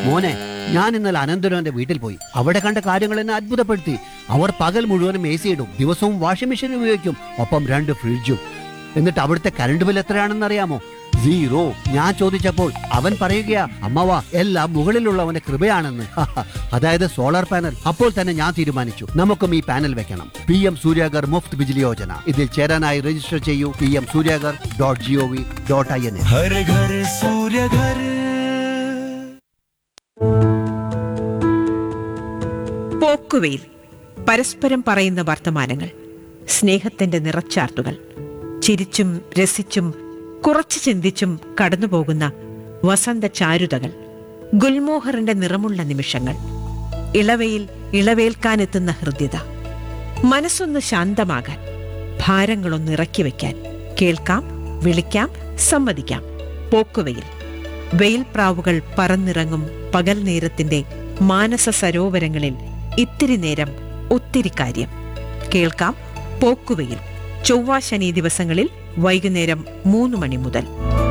മോനെ ഞാൻ ഇന്നലെ അനന്തരവന്റെ വീട്ടിൽ പോയി അവിടെ കണ്ട കാര്യങ്ങൾ എന്നെ അത്ഭുതപ്പെടുത്തി അവർ പകൽ മുഴുവനും എ സി ഇടും ദിവസവും വാഷിംഗ് മെഷീൻ ഉപയോഗിക്കും ഒപ്പം രണ്ട് ഫ്രിഡ്ജും എന്നിട്ട് അവിടുത്തെ കറണ്ട് ബിൽ എത്രയാണെന്ന് അറിയാമോ സീറോ ഞാൻ ചോദിച്ചപ്പോൾ അവൻ പറയുകയാ അമ്മവാ എല്ലാം മുകളിലുള്ളവന്റെ കൃപയാണെന്ന് അതായത് സോളാർ പാനൽ അപ്പോൾ തന്നെ ഞാൻ തീരുമാനിച്ചു നമുക്കും ഈ പാനൽ വെക്കണം പി എം സൂര്യാഗർ മുഫ്ത് ബിജിലി യോജന ഇതിൽ ചേരാനായി രജിസ്റ്റർ ചെയ്യൂ P M Suryaghar dot G O V dot I N എ हर घर सूर्य घर പോക്കുവെയിൽ പരസ്പരം പറയുന്ന വർത്തമാനങ്ങൾ സ്നേഹത്തിന്റെ നിറച്ചാർത്തുകൾ ചിരിച്ചും രസിച്ചും കുറച്ച് ചിന്തിച്ചും കടന്നുപോകുന്ന വസന്ത ചാരുതകൾ ഗുൽമോഹറിന്റെ നിറമുള്ള നിമിഷങ്ങൾ ഇളവയിൽ ഇളവേൽക്കാനെത്തുന്ന ഹൃദ്യത മനസ്സൊന്ന് ശാന്തമാകാൻ ഭാരങ്ങളൊന്ന് ഇറക്കി വയ്ക്കാൻ കേൾക്കാം വിളിക്കാം സമ്മതിക്കാം പോക്കുവെയിൽ വെയിൽ പ്രാവുകൾ പറന്നിറങ്ങും പകൽ നേരത്തിന്റെ മാനസ സരോവരങ്ങളിൽ ഇത്തിരി നേരം ഒത്തിരി കാര്യം കേൾക്കാം പോക്കുവെയിൽ ചൊവ്വ ശനി ദിവസങ്ങളിൽ വൈകുന്നേരം മൂന്ന് മണി മുതൽ